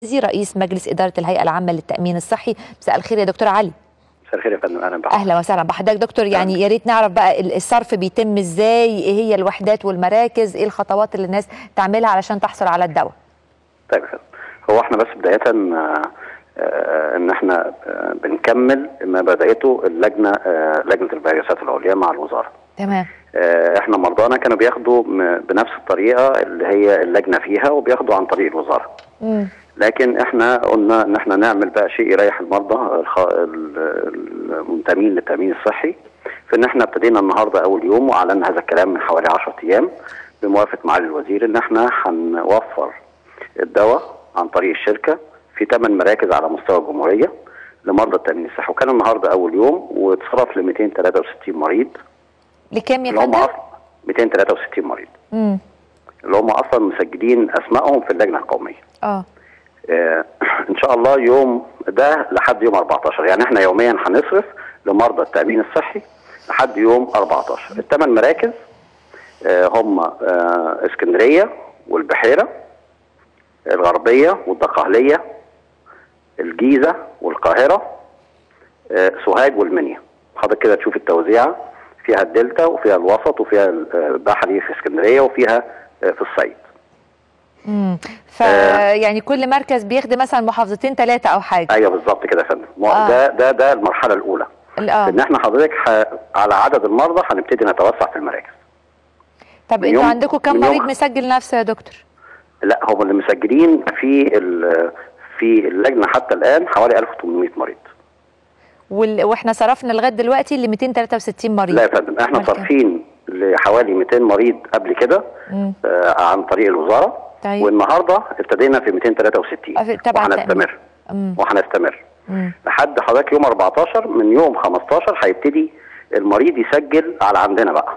رئيس مجلس إدارة الهيئة العامة للتأمين الصحي مساء الخير يا دكتور علي مساء الخير يا فندم اهلا بحضرتك أهلا وسهلا بحضرتك دكتور يعني يا ريت نعرف بقى ال- الصرف بيتم إزاي إيه هي الوحدات والمراكز إيه الخطوات اللي الناس تعملها علشان تحصل على الدواء طيب يا فندم هو احنا بس بدايه آه، آه، ان احنا آه، بنكمل ما بداته اللجنه آه، لجنه البياسات العليا مع الوزاره تمام آه، احنا مرضانا كانوا بياخدوا م- بنفس الطريقه اللي هي اللجنه فيها وبياخدوا عن طريق الوزاره مم. لكن احنا قلنا ان احنا نعمل بقى شيء يريح المرضى الخ- ال- المنتمين للتامين الصحي في ان احنا ابتدينا النهارده اول يوم واعلنا هذا الكلام من حوالي 10 ايام بموافقه معالي الوزير ان احنا هنوفر الدواء عن طريق الشركه في ثمان مراكز على مستوى الجمهوريه لمرضى التامين الصحي وكان النهارده اول يوم واتصرف ل 263 مريض لكام يا اللي هم فندم؟ اصلا 263 مريض مم. اللي هم اصلا مسجلين اسمائهم في اللجنه القوميه اه آه، ان شاء الله يوم ده لحد يوم 14 يعني احنا يوميا هنصرف لمرضى التامين الصحي لحد يوم 14 الثمان مراكز آه، هم آه، اسكندريه والبحيره الغربيه والدقهليه الجيزه والقاهره آه، سوهاج والمنيا حضرتك كده تشوف التوزيع فيها الدلتا وفيها الوسط وفيها البحري في اسكندريه وفيها آه، في الصعيد مم. فيعني كل مركز بيخدم مثلا محافظتين ثلاثة أو حاجة ايوه بالظبط كده يا فندم آه. ده ده ده المرحله الاولى ال- اه ان احنا حضرتك ح... على عدد المرضى هنبتدي نتوسع في المراكز طب من انتوا يوم- عندكم كم من يوم- مريض مسجل نفسه يا دكتور؟ لا هم اللي مسجلين في ال... في اللجنه حتى الان حوالي 1800 مريض وال... واحنا صرفنا لغايه دلوقتي ل 263 مريض لا يا فندم احنا أمال كام؟ صارفين لحوالي 200 مريض قبل كده مم. آه عن طريق الوزاره طيب. والنهارده ابتدينا في 263 أه، في- تبع وهنستمر مم. وهنستمر مم. لحد حضرتك يوم 14 من يوم 15 هيبتدي المريض يسجل على عندنا بقى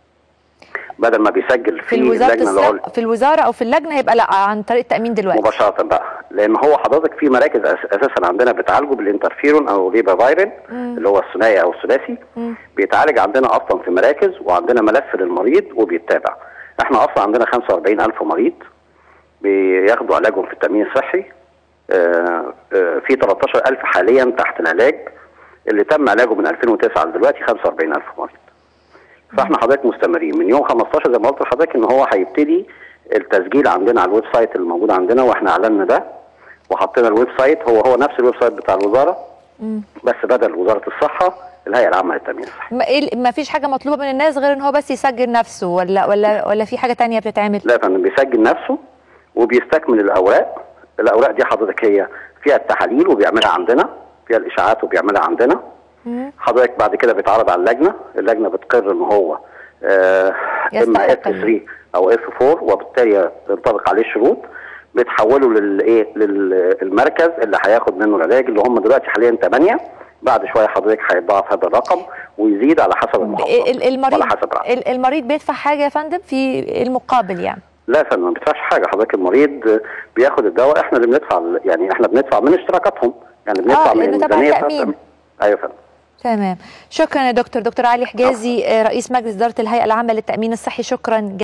بدل ما بيسجل في في الوزاره اللجنه العليا الص... في الوزاره او في اللجنه هيبقى لا عن طريق التامين دلوقتي مباشره بقى لان هو حضرتك في مراكز أس- اساسا عندنا بتعالجه بالانترفيرون او ريبا فايرين اللي هو الثنائي او الثلاثي مم. بيتعالج عندنا اصلا في مراكز وعندنا ملف للمريض وبيتابع احنا اصلا عندنا 45000 مريض بياخدوا علاجهم في التامين الصحي آه، آه، في 13000 حاليا تحت العلاج اللي تم علاجه من 2009 لدلوقتي 45000 مريض فاحنا حضرتك مستمرين من يوم 15 زي ما قلت لحضرتك ان هو هيبتدي التسجيل عندنا على الويب سايت اللي موجود عندنا واحنا اعلنا ده وحطينا الويب سايت هو هو نفس الويب سايت بتاع الوزاره مم. بس بدل وزاره الصحه الهيئه العامه للتامين الصحي ما, إيه... ما فيش حاجه مطلوبه من الناس غير ان هو بس يسجل نفسه ولا ولا ولا في حاجه تانية بتتعمل لا يا فندم بيسجل نفسه وبيستكمل الاوراق الاوراق دي حضرتك هي فيها التحاليل وبيعملها عندنا فيها الاشاعات وبيعملها عندنا مم. حضرتك بعد كده بيتعرض على اللجنه اللجنه بتقر ان هو آه اما اف يستحق 3 او اف 4 وبالتالي تنطبق عليه الشروط بتحوله للايه للمركز اللي هياخد منه العلاج اللي هم دلوقتي حاليا 8 بعد شويه حضرتك هيتضاعف هذا الرقم ويزيد على حسب المحافظه ال- المريض وعلى حسب العدد. ال- المريض بيدفع حاجه يا فندم في المقابل يعني لا يا فندم ما بيدفعش حاجه حضرتك المريض بياخد الدواء احنا اللي بندفع يعني احنا بندفع من اشتراكاتهم يعني بندفع آه، من لأنه تبع الميزانيه بتاعت التأمين. التأمين. ايوه يا فندم تمام شكرا يا دكتور دكتور علي حجازي آه، رئيس مجلس اداره الهيئه العامه للتامين الصحي شكرا